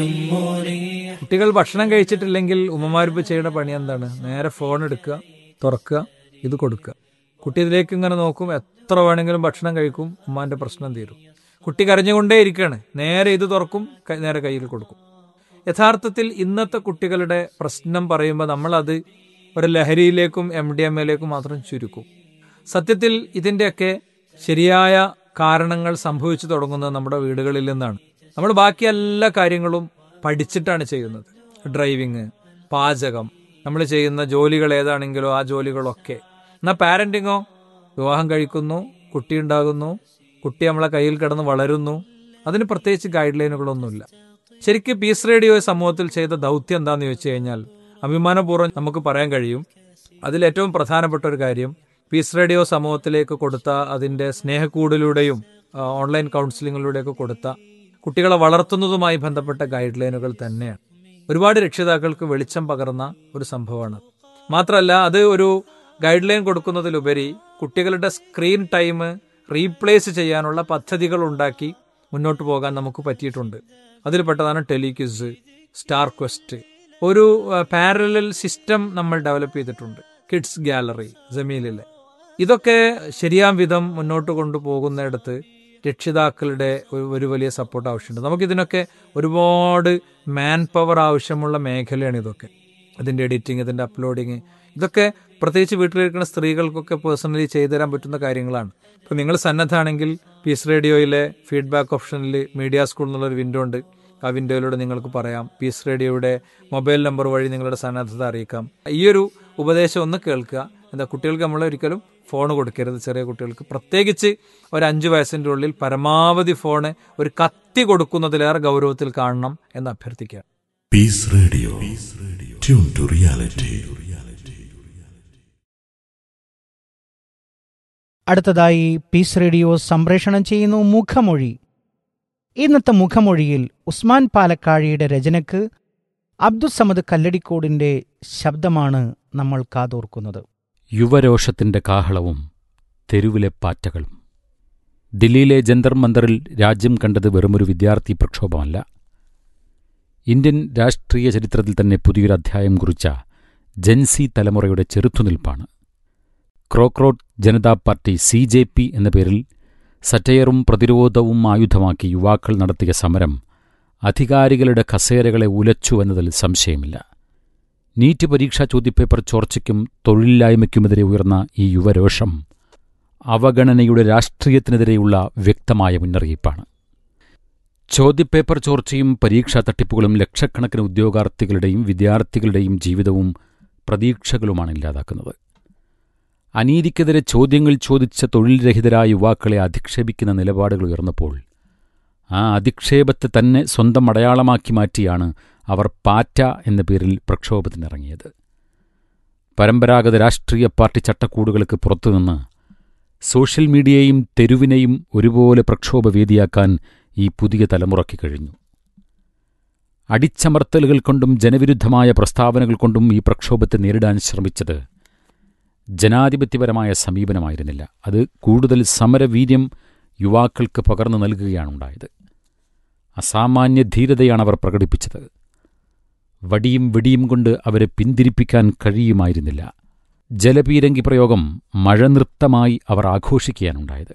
കുട്ടികൾ ഭക്ഷണം കഴിച്ചിട്ടില്ലെങ്കിൽ ഉമ്മമാരിപ്പോൾ ചെയ്യുന്ന പണി എന്താണ് നേരെ ഫോൺ എടുക്കുക തുറക്കുക ഇത് കൊടുക്കുക കുട്ടി ഇതിലേക്ക് ഇങ്ങനെ നോക്കും എത്ര വേണമെങ്കിലും ഭക്ഷണം കഴിക്കും ഉമ്മാന്റെ പ്രശ്നം തീരും കുട്ടി കരഞ്ഞുകൊണ്ടേ ഇരിക്കുകയാണ് നേരെ ഇത് തുറക്കും ക- നേരെ കയ്യിൽ കൊടുക്കും യഥാർത്ഥത്തിൽ ഇന്നത്തെ കുട്ടികളുടെ പ്രശ്നം പറയുമ്പോൾ നമ്മളത് ഒരു ലഹരിയിലേക്കും എം ഡി എം എയിലേക്കും മാത്രം ചുരുക്കും സത്യത്തിൽ ഇതിൻ്റെയൊക്കെ ശരിയായ കാരണങ്ങൾ സംഭവിച്ചു തുടങ്ങുന്നത് നമ്മുടെ വീടുകളിൽ നിന്നാണ് നമ്മൾ ബാക്കി എല്ലാ കാര്യങ്ങളും പഠിച്ചിട്ടാണ് ചെയ്യുന്നത് ഡ്രൈവിങ് പാചകം നമ്മൾ ചെയ്യുന്ന ജോലികൾ ഏതാണെങ്കിലോ ആ ജോലികളൊക്കെ എന്നാൽ പാരന്റിങ്ങോ വിവാഹം കഴിക്കുന്നു കുട്ടി ഉണ്ടാകുന്നു കുട്ടി നമ്മളെ കയ്യിൽ കിടന്ന് വളരുന്നു അതിന് പ്രത്യേകിച്ച് ഗൈഡ് ലൈനുകളൊന്നുമില്ല ശരിക്കും പീസ് റേഡിയോ സമൂഹത്തിൽ ചെയ്ത ദൗത്യം എന്താണെന്ന് ചോദിച്ചു കഴിഞ്ഞാൽ അഭിമാനപൂർവ്വം നമുക്ക് പറയാൻ കഴിയും അതിൽ ഏറ്റവും പ്രധാനപ്പെട്ട ഒരു കാര്യം പീസ് റേഡിയോ സമൂഹത്തിലേക്ക് കൊടുത്ത അതിന്റെ സ്നേഹക്കൂടിലൂടെയും ആ, ഓൺലൈൻ കൗൺസിലിങ്ങിലൂടെയൊക്കെ കൊടുത്ത കുട്ടികളെ വളർത്തുന്നതുമായി ബന്ധപ്പെട്ട ഗൈഡ് ലൈനുകൾ തന്നെയാണ് ഒരുപാട് രക്ഷിതാക്കൾക്ക് വെളിച്ചം പകർന്ന ഒരു സംഭവമാണ് മാത്രമല്ല അത് ഒരു ഗൈഡ് ലൈൻ കൊടുക്കുന്നതിലുപരി കുട്ടികളുടെ സ്ക്രീൻ ടൈം റീപ്ലേസ് ചെയ്യാനുള്ള പദ്ധതികൾ ഉണ്ടാക്കി മുന്നോട്ട് പോകാൻ നമുക്ക് പറ്റിയിട്ടുണ്ട് അതിൽപ്പെട്ടതാണ് ടെലിക്വിസ് സ്റ്റാർ ക്വസ്റ്റ് ഒരു പാരലൽ സിസ്റ്റം നമ്മൾ ഡെവലപ്പ് ചെയ്തിട്ടുണ്ട് കിഡ്സ് ഗാലറി ജമീലിലെ ഇതൊക്കെ ശരിയാം വിധം മുന്നോട്ട് കൊണ്ടുപോകുന്നിടത്ത് രക്ഷിതാക്കളുടെ ഒരു ഒരു വലിയ സപ്പോർട്ട് ആവശ്യമുണ്ട് നമുക്കിതിനൊക്കെ ഒരുപാട് മാൻ പവർ ആവശ്യമുള്ള മേഖലയാണ് ഇതൊക്കെ ഇതിൻ്റെ എഡിറ്റിംഗ് ഇതിൻ്റെ അപ്ലോഡിങ് ഇതൊക്കെ പ്രത്യേകിച്ച് വീട്ടിലിരിക്കുന്ന സ്ത്രീകൾക്കൊക്കെ പേഴ്സണലി ചെയ്തു തരാൻ പറ്റുന്ന കാര്യങ്ങളാണ് ഇപ്പം നിങ്ങൾ സന്നദ്ധാണെങ്കിൽ പീസ് റേഡിയോയിലെ ഫീഡ്ബാക്ക് ഓപ്ഷനിൽ മീഡിയ സ്കൂൾ എന്നുള്ളൊരു വിൻഡോ ഉണ്ട് ആ വിൻഡോയിലൂടെ നിങ്ങൾക്ക് പറയാം പീസ് റേഡിയോയുടെ മൊബൈൽ നമ്പർ വഴി നിങ്ങളുടെ സന്നദ്ധത അറിയിക്കാം ഈ ഒരു ഉപദേശം ഒന്ന് കേൾക്കുക എന്താ കുട്ടികൾക്ക് നമ്മൾ ഒരിക്കലും ഫോൺ കൊടുക്കരുത് ചെറിയ കുട്ടികൾക്ക് പ്രത്യേകിച്ച് ഒരു അഞ്ച് വയസ്സിൻ്റെ ഉള്ളിൽ പരമാവധി ഫോണ് ഒരു കത്തി കൊടുക്കുന്നതിലേറെ ഗൗരവത്തിൽ കാണണം എന്ന് അഭ്യർത്ഥിക്കുക Peace Radio. Tune to reality. അടുത്തതായി പീസ് റേഡിയോ സംപ്രേഷണം ചെയ്യുന്നു മുഖമൊഴി ഇന്നത്തെ മുഖമൊഴിയിൽ ഉസ്മാൻ പാലക്കാഴിയുടെ രചനയ്ക്ക് അബ്ദുസമദ് കല്ലടിക്കോടിന്റെ ശബ്ദമാണ് നമ്മൾ കാതോർക്കുന്നത് യുവരോഷത്തിന്റെ കാഹളവും തെരുവിലെ പാറ്റകളും ദില്ലിയിലെ ജന്തർ മന്ദറിൽ രാജ്യം കണ്ടത് വെറുമൊരു വിദ്യാർത്ഥി പ്രക്ഷോഭമല്ല ഇന്ത്യൻ രാഷ്ട്രീയ ചരിത്രത്തിൽ തന്നെ പുതിയൊരു അധ്യായം കുറിച്ച ജൻസി തലമുറയുടെ ചെറുത്തുനിൽപ്പാണ് ക്രോക്രോട്ട് Janata party C J P എന്ന പേരിൽ സറ്റയറും പ്രതിരോധവും ആയുധമാക്കി യുവാക്കൾ നടത്തിയ സമരം അധികാരികളുടെ കസേരകളെ ഉലച്ചുവെന്നതിൽ സംശയമില്ല നീറ്റ് പരീക്ഷാ ചോദ്യപേപ്പർ ചോർച്ചയ്ക്കും തൊഴിലില്ലായ്മയ്ക്കുമെതിരെ ഉയർന്ന ഈ യുവരോഷം അവഗണനയുടെ രാഷ്ട്രീയത്തിനെതിരെയുള്ള വ്യക്തമായ മുന്നറിയിപ്പാണ് ചോദ്യപേപ്പർ ചോർച്ചയും പരീക്ഷാ തട്ടിപ്പുകളും ലക്ഷക്കണക്കിന് ഉദ്യോഗാർത്ഥികളുടെയും വിദ്യാർത്ഥികളുടെയും ജീവിതവും പ്രതീക്ഷകളുമാണ് ഇല്ലാതാക്കുന്നത് അനീതിക്കെതിരെ ചോദ്യങ്ങൾ ചോദിച്ച തൊഴിൽ രഹിതരായ യുവാക്കളെ അധിക്ഷേപിക്കുന്ന നിലപാടുകൾ ഉയർന്നപ്പോൾ ആ അധിക്ഷേപത്തെ തന്നെ സ്വന്തം അടയാളമാക്കി മാറ്റിയാണ് അവർ പാറ്റ എന്ന പേരിൽ പ്രക്ഷോഭത്തിനിറങ്ങിയത് പരമ്പരാഗത രാഷ്ട്രീയ പാർട്ടി ചട്ടക്കൂടുകൾക്ക് പുറത്തുനിന്ന് സോഷ്യൽ മീഡിയയും തെരുവിനെയും ഒരുപോലെ പ്രക്ഷോഭവേദിയാക്കാൻ ഈ പുതിയ തലമുറയ്ക്ക് കഴിഞ്ഞു അടിച്ചമർത്തലുകൾ കൊണ്ടും ജനവിരുദ്ധമായ പ്രസ്താവനകൾ കൊണ്ടും ഈ പ്രക്ഷോഭത്തെ നേരിടാൻ ശ്രമിച്ചത് ജനാധിപത്യപരമായ സമീപനമായിരുന്നില്ല അത് കൂടുതൽ സമരവീര്യം യുവാക്കൾക്ക് പകർന്നു നൽകുകയാണുണ്ടായത് അസാമാന്യ ധീരതയാണ് അവർ പ്രകടിപ്പിച്ചത് വടിയും വെടിയും കൊണ്ട് അവരെ പിന്തിരിപ്പിക്കാൻ കഴിയുമായിരുന്നില്ല ജലപീരങ്കി പ്രയോഗം മഴനൃത്തമായി അവർ ആഘോഷിക്കുകയാണുണ്ടായത്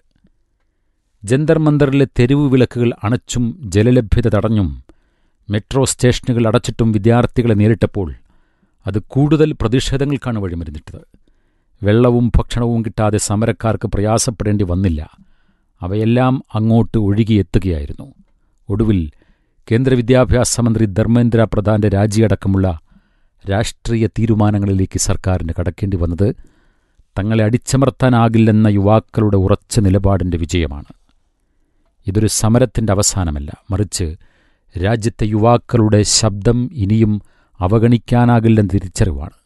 ജന്തർ മന്ദറിലെ തെരുവ് വിളക്കുകൾ അണച്ചും ജലലഭ്യത തടഞ്ഞും മെട്രോ സ്റ്റേഷനുകൾ അടച്ചിട്ടും വിദ്യാർത്ഥികളെ നേരിട്ടപ്പോൾ അത് കൂടുതൽ പ്രതിഷേധങ്ങൾക്കാണ് വഴിമരുന്നിട്ടത് വെള്ളവും ഭക്ഷണവും കിട്ടാതെ സമരക്കാർക്ക് പ്രയാസപ്പെടേണ്ടി വന്നില്ല അവയെല്ലാം അങ്ങോട്ട് ഒഴുകിയെത്തുകയായിരുന്നു ഒടുവിൽ കേന്ദ്ര വിദ്യാഭ്യാസ മന്ത്രി ധർമ്മേന്ദ്ര പ്രധാന്റെ രാജിയടക്കമുള്ള രാഷ്ട്രീയ തീരുമാനങ്ങളിലേക്ക് സർക്കാരിന് കടക്കേണ്ടി വന്നത് തങ്ങളെ അടിച്ചമർത്താനാകില്ലെന്ന യുവാക്കളുടെ ഉറച്ച നിലപാടിന്റെ വിജയമാണ് ഇതൊരു സമരത്തിന്റെ അവസാനമല്ല മറിച്ച് രാജ്യത്തെ യുവാക്കളുടെ ശബ്ദം ഇനിയും അവഗണിക്കാനാകില്ലെന്ന തിരിച്ചറിവാണ്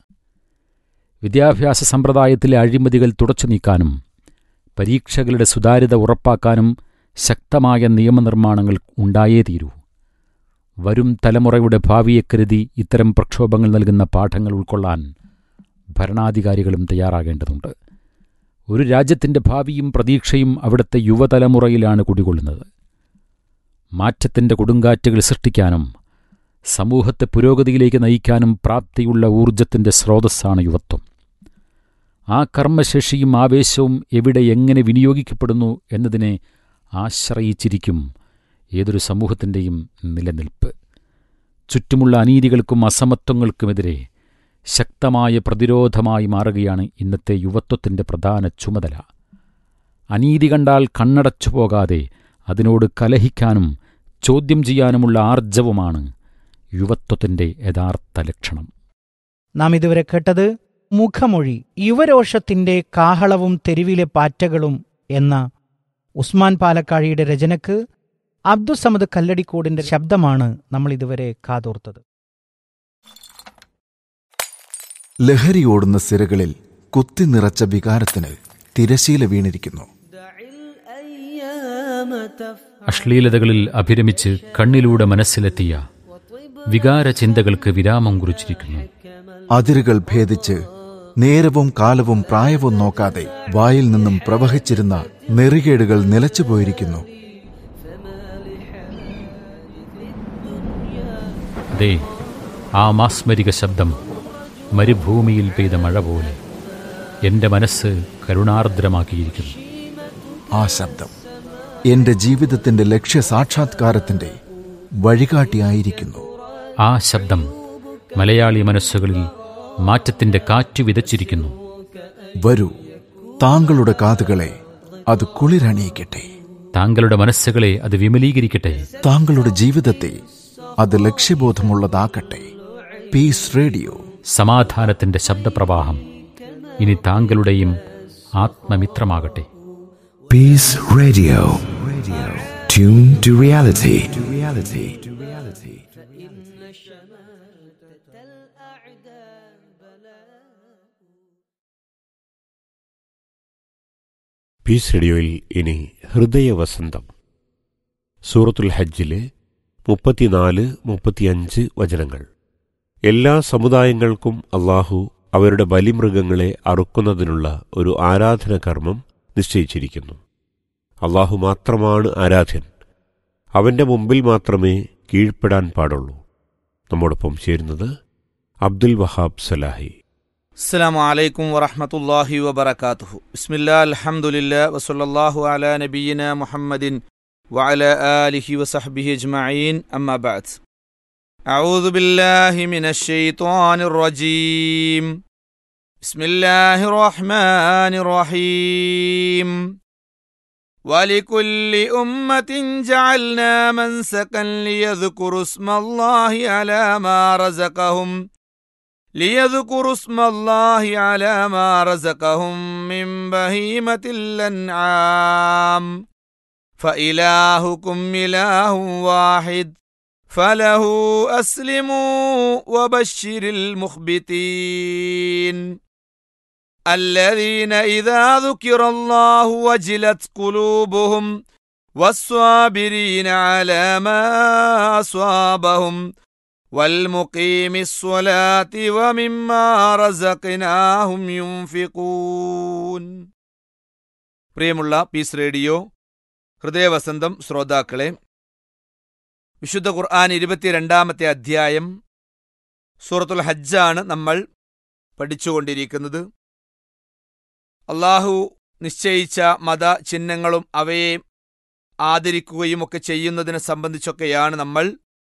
വിദ്യാഭ്യാസ സമ്പ്രദായത്തിലെ അഴിമതികൾ തുടച്ചു നീക്കാനും പരീക്ഷകളുടെ സുതാര്യത ഉറപ്പാക്കാനും ശക്തമായ നിയമനിർമ്മാണങ്ങൾ ഉണ്ടായേ തീരൂ വരും തലമുറയുടെ ഭാവിയെ കരുതി ഇത്തരം പ്രക്ഷോഭങ്ങൾ നൽകുന്ന പാഠങ്ങൾ ഉൾക്കൊള്ളാൻ ഭരണാധികാരികളും തയ്യാറാകേണ്ടതുണ്ട് ഒരു രാജ്യത്തിൻ്റെ ഭാവിയും പ്രതീക്ഷയും അവിടുത്തെ യുവതലമുറയിലാണ് കുടികൊള്ളുന്നത് മാറ്റത്തിൻ്റെ കൊടുങ്കാറ്റുകൾ സൃഷ്ടിക്കാനും സമൂഹത്തെ പുരോഗതിയിലേക്ക് നയിക്കാനും പ്രാപ്തിയുള്ള ഊർജത്തിന്റെ സ്രോതസ്സാണ് യുവത്വം ആ കർമ്മശേഷിയും ആവേശവും എവിടെ എങ്ങനെ വിനിയോഗിക്കപ്പെടുന്നു എന്നതിനെ ആശ്രയിച്ചിരിക്കും ഏതൊരു സമൂഹത്തിൻ്റെയും നിലനിൽപ്പ് ചുറ്റുമുള്ള അനീതികൾക്കും അസമത്വങ്ങൾക്കുമെതിരെ ശക്തമായ പ്രതിരോധമായി മാറുകയാണ് ഇന്നത്തെ യുവത്വത്തിൻ്റെ പ്രധാന ചുമതല അനീതി കണ്ടാൽ കണ്ണടച്ചു പോകാതെ അതിനോട് കലഹിക്കാനും ചോദ്യം ചെയ്യാനുമുള്ള ആർജവമാണ് യുവത്വത്തിൻ്റെ യഥാർത്ഥ ലക്ഷണം നാം ഇതുവരെ കേട്ടത് മുഖമൊഴി യുവരോഷത്തിന്റെ കാഹളവും തെരുവിലെ പാറ്റകളും എന്ന ഉസ്മാൻ പാലക്കാഴിയുടെ രചനക്ക് അബ്ദുസമദ് കല്ലടിക്കോടിന്റെ ശബ്ദമാണ് നമ്മൾ ഇതുവരെ കാതോർത്തത് ലഹരിയോടുന്ന സിരകളിൽ കുത്തി നിറച്ച വികാരത്തിന് തിരശീല വീണിരിക്കുന്നു അശ്ലീലതകളിൽ അഭിരമിച്ച് കണ്ണിലൂടെ മനസ്സിലെത്തിയ വികാര ചിന്തകൾക്ക് വിരാമം കുറിച്ചിരിക്കുന്നു അതിരുകൾ ഭേദിച്ച് നേരവും കാലവും പ്രായവും നോക്കാതെ വായിൽ നിന്നും പ്രവഹിച്ചിരുന്ന നെറികേടുകൾ നിലച്ചുപോയിരിക്കുന്നു ദേ ആ മാസ്മരിക ശബ്ദം മരുഭൂമിയിൽ പെയ്ത മഴ പോലെ എന്റെ മനസ്സ് കരുണാർദ്രമാക്കിയിരിക്കുന്നു ആ ശബ്ദം എന്റെ ജീവിതത്തിന്റെ ലക്ഷ്യ സാക്ഷാത്കാരത്തിന്റെ വഴികാട്ടിയായിരിക്കുന്നു ആ ശബ്ദം മലയാളി മനസ്സുകളിൽ മാറ്റത്തിന്റെ കാറ്റ് വിതച്ചിരിക്കുന്നു വരൂ താങ്കളുടെ കാതുകളെ അത് കുളിരണിയിക്കട്ടെ താങ്കളുടെ മനസ്സുകളെ അത് വിമലീകരിക്കട്ടെ താങ്കളുടെ ജീവിതത്തെ അത് ലക്ഷ്യബോധമുള്ളതാക്കട്ടെ പീസ് റേഡിയോ സമാധാനത്തിന്റെ ശബ്ദപ്രവാഹം ഇനി താങ്കളുടെയും ആത്മമിത്രമാകട്ടെ Peace Radio. Radio. Tune to reality. To reality. To reality. Peace റേഡിയോയിൽ ഇനി ഹൃദയവസന്തം സൂറത്തുൽ ഹജ്ജിലെ മുപ്പത്തിനാല് മുപ്പത്തിയഞ്ച് വചനങ്ങൾ എല്ലാ സമുദായങ്ങൾക്കും അള്ളാഹു അവരുടെ ബലിമൃഗങ്ങളെ അറുക്കുന്നതിനുള്ള ഒരു ആരാധന കർമ്മം നിശ്ചയിച്ചിരിക്കുന്നു അള്ളാഹു മാത്രമാണ് ആരാധ്യൻ അവന്റെ മുമ്പിൽ മാത്രമേ കീഴ്പ്പെടാൻ പാടുള്ളൂ നമ്മോടൊപ്പം ചേരുന്നത് അബ്ദുൽ വഹാബ് സലാഹി السلام عليكم ورحمة الله وبركاته بسم الله الحمد لله وصلى الله على نبينا محمد وعلى آله وصحبه أجمعين أما بعد أعوذ بالله من الشيطان الرجيم بسم الله الرحمن الرحيم ولكل أمة جعلنا منسكا ليذكروا اسم الله على ما رزقهم ليذكروا اسم الله على ما رزقهم من بهيمة الأنعام فإلهكم إله واحد فله أسلموا وبشر المخبتين الذين إذا ذكر الله وجلت قلوبهم والصابرين على ما أصابهم والمقيم الصلاة ومما رزقناهم ينفقون പ്രിയമുള്ള പീസ് റേഡിയോ ഹൃദയവസന്തം ശ്രോതാക്കളെ വിശുദ്ധ ഖുർആൻ ഇരുപത്തിരണ്ടാമത്തെ അധ്യായം സൂറത്തുൽ ഹജ്ജാണ് നമ്മൾ പഠിച്ചുകൊണ്ടിരിക്കുന്നത് അള്ളാഹു നിശ്ചയിച്ച മത ചിഹ്നങ്ങളും അവയെ ആദരിക്കുകയും ഒക്കെ ചെയ്യുന്നതിനെ സംബന്ധിച്ചൊക്കെയാണ് നമ്മൾ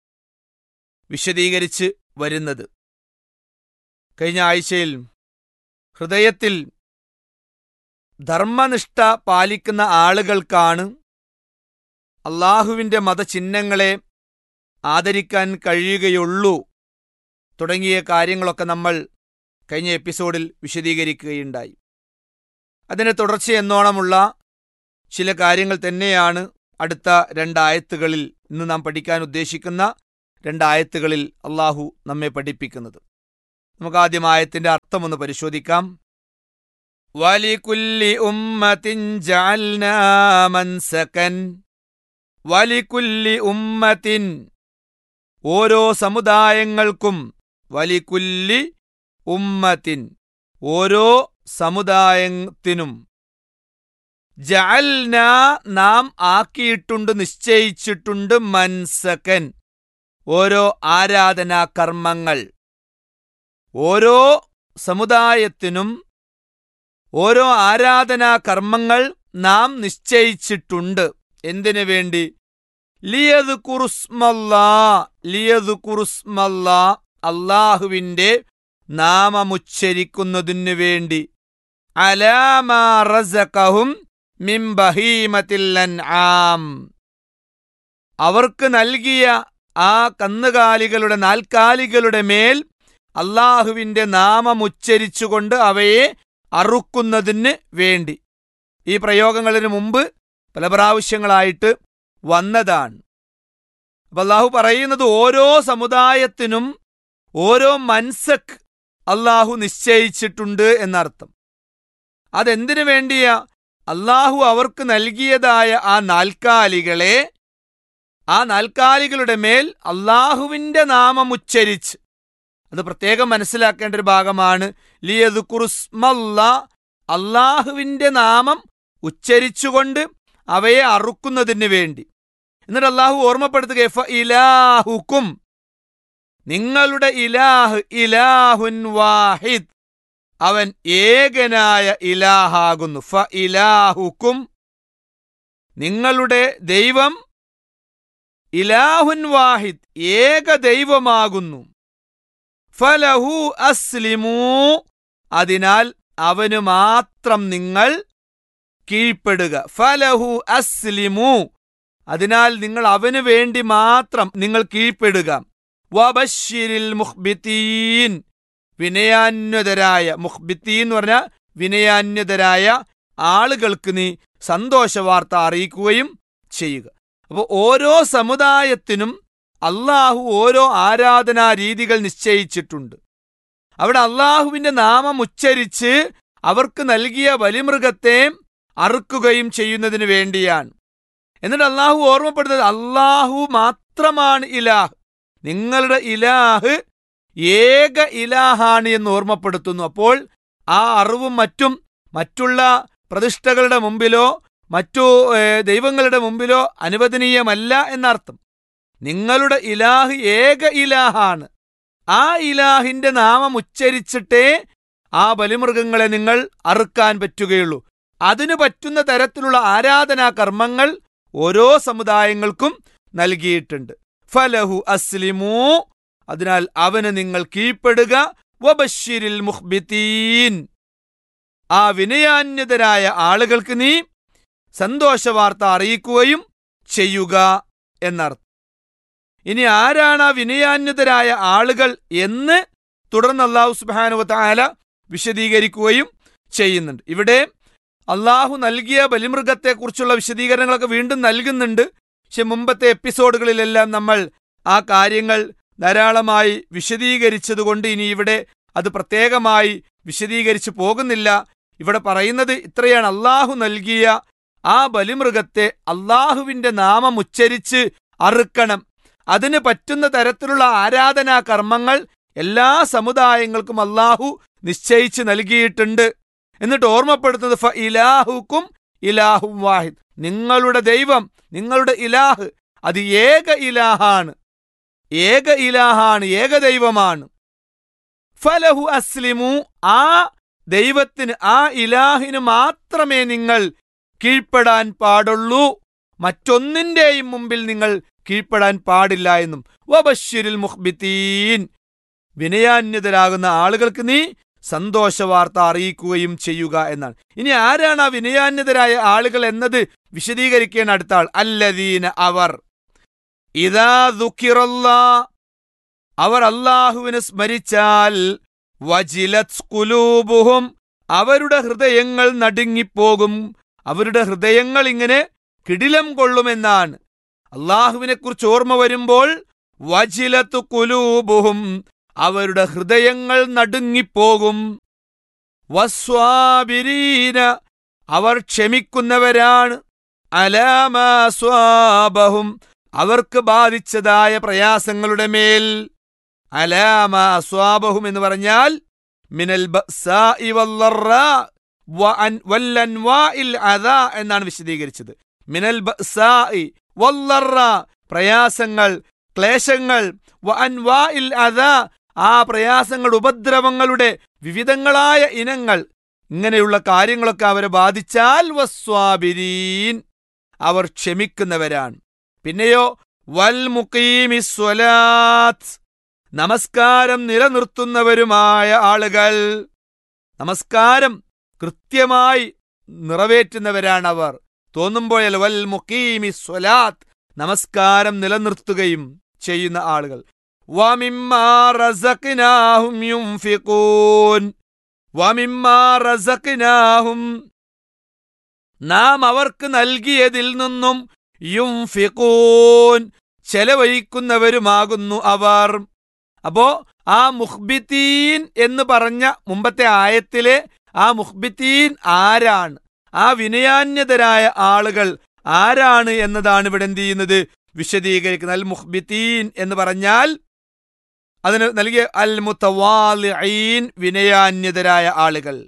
വിശദീകരിച്ച് വരുന്നത് കഴിഞ്ഞ ആഴ്ചയിൽ ഹൃദയത്തിൽ ധർമ്മനിഷ്ഠ പാലിക്കുന്ന ആളുകൾക്കാണ് അള്ളാഹുവിൻ്റെ മതചിഹ്നങ്ങളെ ആദരിക്കാൻ കഴിയുകയുള്ളൂ തുടങ്ങിയ കാര്യങ്ങളൊക്കെ നമ്മൾ കഴിഞ്ഞ എപ്പിസോഡിൽ വിശദീകരിക്കുകയുണ്ടായി അതിന് തുടർച്ചയെന്നോണമുള്ള ചില കാര്യങ്ങൾ തന്നെയാണ് അടുത്ത രണ്ടായത്തുകളിൽ ഇന്ന് നാം പഠിക്കാൻ ഉദ്ദേശിക്കുന്ന രണ്ടായത്തുകളിൽ അള്ളാഹു നമ്മെ പഠിപ്പിക്കുന്നത് നമുക്ക് ആദ്യം ആയത്തിന്റെ അർത്ഥം ഒന്ന് പരിശോധിക്കാം വലികുല്ലി ഉമ്മത്തിൻ ജഅൽനാ മൻസകൻ വലികുല്ലി ഉമ്മത്തിൻ ഓരോ സമുദായങ്ങൾക്കും വലികുല്ലി ഉമ്മത്തിൻ ഓരോ സമുദായത്തിനും ജഅൽന നാം ആക്കിയിട്ടുണ്ട് നിശ്ചയിച്ചിട്ടുണ്ട് മൻസകൻ ഓരോ ആരാധനാ കർമ്മങ്ങൾ ഓരോ സമുദായത്തിനും ഓരോ ആരാധനാ കർമ്മങ്ങൾ നാം നിശ്ചയിച്ചിട്ടുണ്ട് എന്തിനു വേണ്ടി ലിയത് കുറുസ്മല്ലാ ലിയത് കുറുസ്മല്ലാ അള്ളാഹുവിന്റെ നാമമുച്ചരിക്കുന്നതിനു വേണ്ടി അലാമാ റസഖഹും മിൻ ബഹീമത്തിൽ അൻആം അവർക്ക് നൽകിയ ആ കന്നുകാലികളുടെ നാൽക്കാലികളുടെ മേൽ അള്ളാഹുവിന്റെ നാമമുച്ചരിച്ചുകൊണ്ട് അവയെ അറുക്കുന്നതിന് വേണ്ടി ഈ പ്രയോഗങ്ങളിന് മുമ്പ് പല പ്രാവശ്യങ്ങളായിട്ട് വന്നതാണ് അപ്പൊ അള്ളാഹു പറയുന്നത് ഓരോ സമുദായത്തിനും ഓരോ മൻസക് അള്ളാഹു നിശ്ചയിച്ചിട്ടുണ്ട് എന്നർത്ഥം അതെന്തിനു വേണ്ടിയാ അള്ളാഹു അവർക്ക് നൽകിയതായ ആ നാൽക്കാലികളെ ആ നാൽക്കാലികളുടെ മേൽ അള്ളാഹുവിന്റെ നാമം ഉച്ചരിച്ച് അത് പ്രത്യേകം മനസ്സിലാക്കേണ്ട ഒരു ഭാഗമാണ് ലിയത് കുറുസ്മല്ല അള്ളാഹുവിന്റെ നാമം ഉച്ചരിച്ചുകൊണ്ട് അവയെ അറുക്കുന്നതിന് വേണ്ടി എന്നിട്ട് അള്ളാഹു ഓർമ്മപ്പെടുത്തുക ഫ ഇലാഹുക്കും നിങ്ങളുടെ ഇലാഹ് ഇലാഹുൻ വാഹിദ് അവൻ ഏകനായ ഇലാഹാകുന്നു ഫ ഇലാഹുക്കും നിങ്ങളുടെ ദൈവം ഇലാഹുൻ വാഹിദ് ഏക ദൈവമാകുന്നു ഫലഹു അസ്ലിമൂ അതിനാൽ അവന് മാത്രം നിങ്ങൾ കീഴ്പ്പെടുക ഫലഹു അസ്ലിമു അതിനാൽ നിങ്ങൾ അവന് വേണ്ടി മാത്രം നിങ്ങൾ കീഴ്പ്പെടുക വബഷിരിൽ മുഹ്ബിത്തീൻ വിനയാന്വതരായ മുഹ്ബിത്തീൻ എന്ന് പറഞ്ഞാൽ വിനയാന്വതരായ ആളുകൾക്ക് നീ സന്തോഷവാർത്ത അറിയിക്കുകയും ചെയ്യുക അപ്പോൾ ഓരോ സമുദായത്തിനും അള്ളാഹു ഓരോ ആരാധനാ രീതികൾ നിശ്ചയിച്ചിട്ടുണ്ട് അവിടെ അള്ളാഹുവിന്റെ നാമം ഉച്ചരിച്ച് അവർക്ക് നൽകിയ ബലിമൃഗത്തെ അറുക്കുകയും ചെയ്യുന്നതിന് വേണ്ടിയാണ് എന്നിട്ട് അള്ളാഹു ഓർമ്മപ്പെടുന്നത് അള്ളാഹു മാത്രമാണ് ഇലാഹ് നിങ്ങളുടെ ഇലാഹ് ഏക ഇലാഹാണ് എന്ന് ഓർമ്മപ്പെടുത്തുന്നു അപ്പോൾ ആ അറിവും മറ്റും മറ്റുള്ള പ്രതിഷ്ഠകളുടെ മുമ്പിലോ മറ്റു ഏഹ്, ദൈവങ്ങളുടെ മുമ്പിലോ അനുവദനീയമല്ല എന്നർത്ഥം നിങ്ങളുടെ ഇലാഹ് ഏക ഇലാഹാണ് ആ ഇലാഹിന്റെ നാമം ഉച്ചരിച്ചിട്ടേ ആ ബലിമൃഗങ്ങളെ നിങ്ങൾ അറുക്കാൻ പറ്റുകയുള്ളൂ അതിനു പറ്റുന്ന തരത്തിലുള്ള ആരാധനാ കർമ്മങ്ങൾ ഓരോ സമുദായങ്ങൾക്കും നൽകിയിട്ടുണ്ട് ഫലഹു അസ്ലിമൂ അതിനാൽ അവന് നിങ്ങൾ കീഴ്പ്പെടുക വബഷിരിൽ മുഹ്ബിത്തീൻ ആ വിനയാന്യതരായ ആളുകൾക്ക് നീ സന്തോഷവാർത്ത അറിയിക്കുകയും ചെയ്യുക എന്നർത്ഥം ഇനി ആരാണ് ആ വിനയാന്യതരായ ആളുകൾ എന്ന് തുടർന്ന് അള്ളാഹു സുബാനുവ താല വിശദീകരിക്കുകയും ചെയ്യുന്നുണ്ട് ഇവിടെ അള്ളാഹു നൽകിയ ബലിമൃഗത്തെക്കുറിച്ചുള്ള വിശദീകരണങ്ങളൊക്കെ വീണ്ടും നൽകുന്നുണ്ട് പക്ഷെ മുമ്പത്തെ എപ്പിസോഡുകളിലെല്ലാം നമ്മൾ ആ കാര്യങ്ങൾ ധാരാളമായി വിശദീകരിച്ചതുകൊണ്ട് ഇനി ഇവിടെ അത് പ്രത്യേകമായി വിശദീകരിച്ചു പോകുന്നില്ല ഇവിടെ പറയുന്നത് ഇത്രയാണ് അള്ളാഹു നൽകിയ ആ ബലിമൃഗത്തെ അള്ളാഹുവിന്റെ നാമം ഉച്ചരിച്ച് അറുക്കണം അതിന് പറ്റുന്ന തരത്തിലുള്ള ആരാധനാ കർമ്മങ്ങൾ എല്ലാ സമുദായങ്ങൾക്കും അള്ളാഹു നിശ്ചയിച്ച് നൽകിയിട്ടുണ്ട് എന്നിട്ട് ഓർമ്മപ്പെടുത്തുന്നത് ഫ ഇലാഹുക്കും ഇലാഹു വാഹിദ് നിങ്ങളുടെ ദൈവം നിങ്ങളുടെ ഇലാഹ് അത് ഏക ഇലാഹാണ് ഏക ഇലാഹാണ് ഏക ദൈവമാണ് ഫലഹു അസ്ലിമു ആ ദൈവത്തിന് ആ ഇലാഹിന് മാത്രമേ നിങ്ങൾ കീഴ്പ്പെടാൻ പാടുള്ളൂ മറ്റൊന്നിന്റെയും മുമ്പിൽ നിങ്ങൾ കീഴ്പ്പെടാൻ പാടില്ല എന്നും വബഷിരിൽ മുഹ്ബിത്തീൻ വിനയാന്യതരാകുന്ന ആളുകൾക്ക് നീ സന്തോഷവാർത്ത അറിയിക്കുകയും ചെയ്യുക എന്നാണ് ഇനി ആരാണ് ആ വിനയാന്യതരായ ആളുകൾ എന്നത് വിശദീകരിക്കേണ്ട അടുത്ത ആൾ അല്ലദീന അവർ ഇതാ ദുഃഖിറല്ലാ അവർ അള്ളാഹുവിനെ സ്മരിച്ചാൽ വജിലത് കുലൂബുഹും അവരുടെ ഹൃദയങ്ങൾ നടുങ്ങിപ്പോകും അവരുടെ ഹൃദയങ്ങൾ ഇങ്ങനെ കിടിലം കൊള്ളുമെന്നാണ് അള്ളാഹുവിനെക്കുറിച്ച് ഓർമ്മ വരുമ്പോൾ വജിലത്ത് കുലൂബുഹും അവരുടെ ഹൃദയങ്ങൾ നടുങ്ങിപ്പോകും വസ്വാബിരീന അവർ ക്ഷമിക്കുന്നവരാണ് അലാമാസ്വാബഹും അവർക്ക് ബാധിച്ചതായ പ്രയാസങ്ങളുടെ മേൽ അലാമ അസ്വാബഹും എന്ന് പറഞ്ഞാൽ മിനൽ ബഅ്സാഇ വല്ലറാ വഅൻ- വല്ലൻവാഇൽ അദാ എന്നാണ് വിശദീകരിച്ചത് മിനൽ ബഅ്സാഇ വല്ലറാ പ്രയാസങ്ങൾ ക്ലേശങ്ങൾ വ അൻവാഇൽ അദ ആ പ്രയാസങ്ങൾ ഉപദ്രവങ്ങളുടെ വിവിധങ്ങളായ ഇനങ്ങൾ ഇങ്ങനെയുള്ള കാര്യങ്ങളൊക്കെ അവരെ ബാധിച്ചാൽ വസ്വാബിരീൻ അവർ ക്ഷമിക്കുന്നവരാണ് പിന്നെയോ വൽ മുഖീമി സ്വലാത്ത് നമസ്കാരം നിലനിർത്തുന്നവരുമായ ആളുകൾ നമസ്കാരം കൃത്യമായി നിറവേറ്റുന്നവരാണ് അവർ തോന്നുമ്പോഴല്ല വൽ മുഖീമി സ്വലാത്ത് നമസ്കാരം നിലനിർത്തുകയും ചെയ്യുന്ന ആളുകൾ വമിമ്മാ റസഖ്നാഹും യുംഫിഖൂൻ വമിമ്മാ റസഖ്നാഹും നാം അവർക്ക് നൽകിയതിൽ നിന്നും യുംഫിഖൂൻ ചെലവഴിക്കുന്നവരുമാകുന്നു അവർ അപ്പോ ആ മുഹ്ബിത്തീൻ എന്ന് പറഞ്ഞ മുമ്പത്തെ ആയത്തിലെ ആ മുഹ്ബിത്തീൻ ആരാണ് ആ വിനയാന്യതരായ ആളുകൾ ആരാണ് എന്നതാണ് ഇവിടെ എന്ത് ചെയ്യുന്നത് വിശദീകരിക്കുന്നത് അൽ മുഹ്ബിത്തീൻ എന്ന് പറഞ്ഞാൽ അതിന് നൽകിയ അൽ മുത്തവാലിഈൻ വിനയാന്യതരായ ആളുകൾ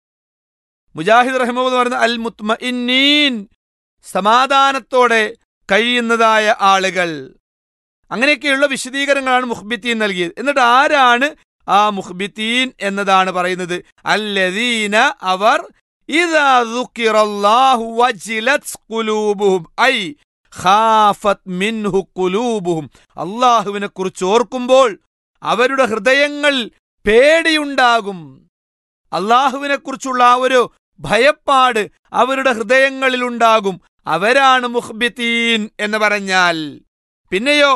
മുജാഹിദ് റഹിമഹ് പറയുന്ന അൽ മുത്മഇന്നീൻ സമാധാനത്തോടെ കഴിയുന്നതായ ആളുകൾ അങ്ങനെയൊക്കെയുള്ള വിശദീകരണങ്ങളാണ് മുഹ്ബിത്തീൻ നൽകിയത് എന്നിട്ട് ആരാണ് ആ മുഹ്ബിത്തീൻ എന്നതാണ് പറയുന്നത് അല്ലദീന അവർ ഇദാ ദുക്കിറല്ലാഹു വജിലത് ഖുലൂബുഹും ഐ ഖാഫത് മിൻഹു ഖുലൂബുഹും അള്ളാഹുവിനെ കുറിച്ച് ഓർക്കുമ്പോൾ അവരുടെ ഹൃദയങ്ങൾ പേടിയുണ്ടാകും അള്ളാഹുവിനെ കുറിച്ചുള്ള ആ ഒരു ഭയപ്പാട് അവരുടെ ഹൃദയങ്ങളിലുണ്ടാകും അവരാണ് മുഹ്ബിത്തീൻ എന്ന് പറഞ്ഞാൽ പിന്നെയോ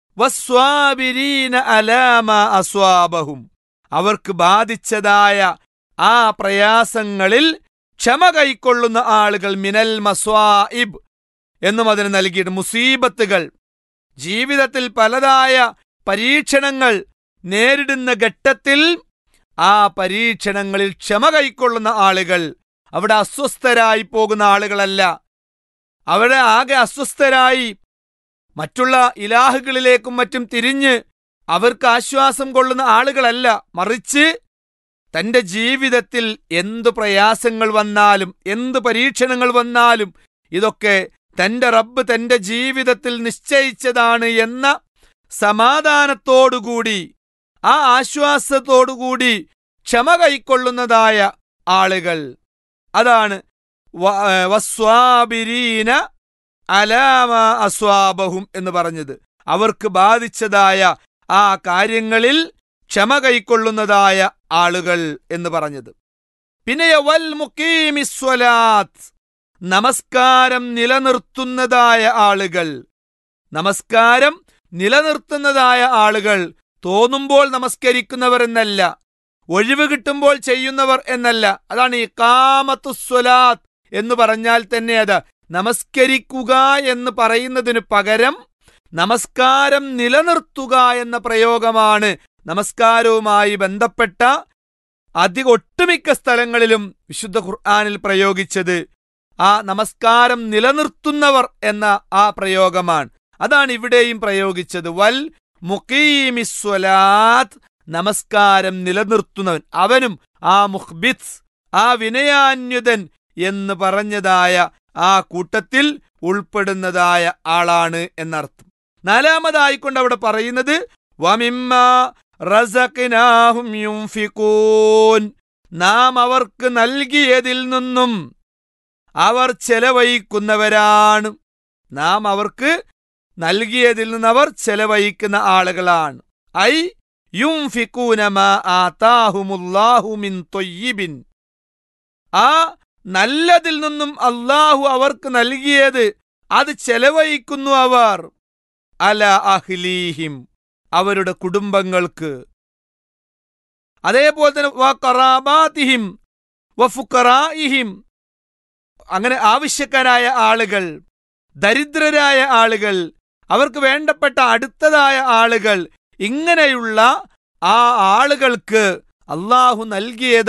വസ്വാബിരീന അലാമ അസ്വാബഹും അവർക്ക് ബാധിച്ചതായ ആ പ്രയാസങ്ങളിൽ ക്ഷമ കൈക്കൊള്ളുന്ന ആളുകൾ മിനൽ മസ്വാഇബ് എന്നും അതിന് നൽകിയിട്ട് മുസീബത്തുകൾ ജീവിതത്തിൽ പലതായ പരീക്ഷണങ്ങൾ നേരിടുന്ന ഘട്ടത്തിൽ ആ പരീക്ഷണങ്ങളിൽ ക്ഷമ കൈക്കൊള്ളുന്ന ആളുകൾ അവിടെ അസ്വസ്ഥരായി പോകുന്ന ആളുകളല്ല അവിടെ ആകെ അസ്വസ്ഥരായി മറ്റുള്ള ഇലാഹുകളിലേക്കും മറ്റും തിരിഞ്ഞ് അവർക്ക് ആശ്വാസം കൊള്ളുന്ന ആളുകളല്ല മറിച്ച് തന്റെ ജീവിതത്തിൽ എന്തു പ്രയാസങ്ങൾ വന്നാലും എന്ത് പരീക്ഷണങ്ങൾ വന്നാലും ഇതൊക്കെ തന്റെ റബ്ബ് തന്റെ ജീവിതത്തിൽ നിശ്ചയിച്ചതാണ് എന്ന സമാധാനത്തോടുകൂടി ആ ആശ്വാസത്തോടുകൂടി ക്ഷമ കൈക്കൊള്ളുന്നതായ ആളുകൾ അതാണ് വ- ഏ, വസ്വാബിരീന അലാമ അസ്വാബഹും എന്ന് പറഞ്ഞത് അവർക്ക് ബാധിച്ചതായ ആ കാര്യങ്ങളിൽ ക്ഷമ കൈക്കൊള്ളുന്നതായ ആളുകൾ എന്ന് പറഞ്ഞത് പിന്നെ വൽ മുക്കീമിസ്വലാത്ത് നമസ്കാരം നിലനിർത്തുന്നതായ ആളുകൾ നമസ്കാരം നിലനിർത്തുന്നതായ ആളുകൾ തോന്നുമ്പോൾ നമസ്കരിക്കുന്നവർ എന്നല്ല ഒഴിവ് കിട്ടുമ്പോൾ ചെയ്യുന്നവർ എന്നല്ല അതാണ് ഈ കാമത്തുസ്വലാത്ത് എന്ന് പറഞ്ഞാൽ തന്നെ അത് നമസ്കരിക്കുക എന്ന് പറയുന്നതിന് പകരം നമസ്കാരം നിലനിർത്തുക എന്ന പ്രയോഗമാണ് നമസ്കാരവുമായി ബന്ധപ്പെട്ട അധിക ഒട്ടുമിക്ക സ്ഥലങ്ങളിലും വിശുദ്ധ ഖുർആാനിൽ പ്രയോഗിച്ചത് ആ നമസ്കാരം നിലനിർത്തുന്നവർ എന്ന ആ പ്രയോഗമാണ് അതാണ് ഇവിടെയും പ്രയോഗിച്ചത് വൽ മുഖീമിസ്വലാത്ത് നമസ്കാരം നിലനിർത്തുന്നവൻ അവനും ആ മുഹ്ബിത്ത് ആ വിനയാന്യുതൻ എന്ന് പറഞ്ഞതായ ആ കൂട്ടത്തിൽ ഉൾപ്പെടുന്നതായ ആളാണ് എന്നർത്ഥം നാലാമതായിക്കൊണ്ട് അവിടെ പറയുന്നത് വമിമ്മ റസഖ്നാഹും യുംഫിഖൂൻ നാം അവർക്ക് നൽകിയതിൽ നിന്നും അവർ ചെലവഴിക്കുന്നവരാണ് നാം അവർക്ക് നൽകിയതിൽ നിന്ന് അവർ ചെലവഴിക്കുന്ന ആളുകളാണ് ഐ യുംഫിഖൂന മാ ആതാഹുമുല്ലാഹു മിൻ തൊയ്യിബിൻ ആ നല്ലതിൽ നിന്നും അള്ളാഹു അവർക്ക് നൽകിയത് അത് ചെലവഴിക്കുന്നു അവർ അല അഹ്ലീഹിം അവരുടെ കുടുംബങ്ങൾക്ക് അതേപോലെ തന്നെ വ കറാബാത്തിഹിം വ ഫുക്കറായിഹിം അങ്ങനെ ആവശ്യക്കാരായ ആളുകൾ ദരിദ്രരായ ആളുകൾ അവർക്ക് വേണ്ടപ്പെട്ട അടുത്തതായ ആളുകൾ ഇങ്ങനെയുള്ള ആ ആളുകൾക്ക് അള്ളാഹു നൽകിയത്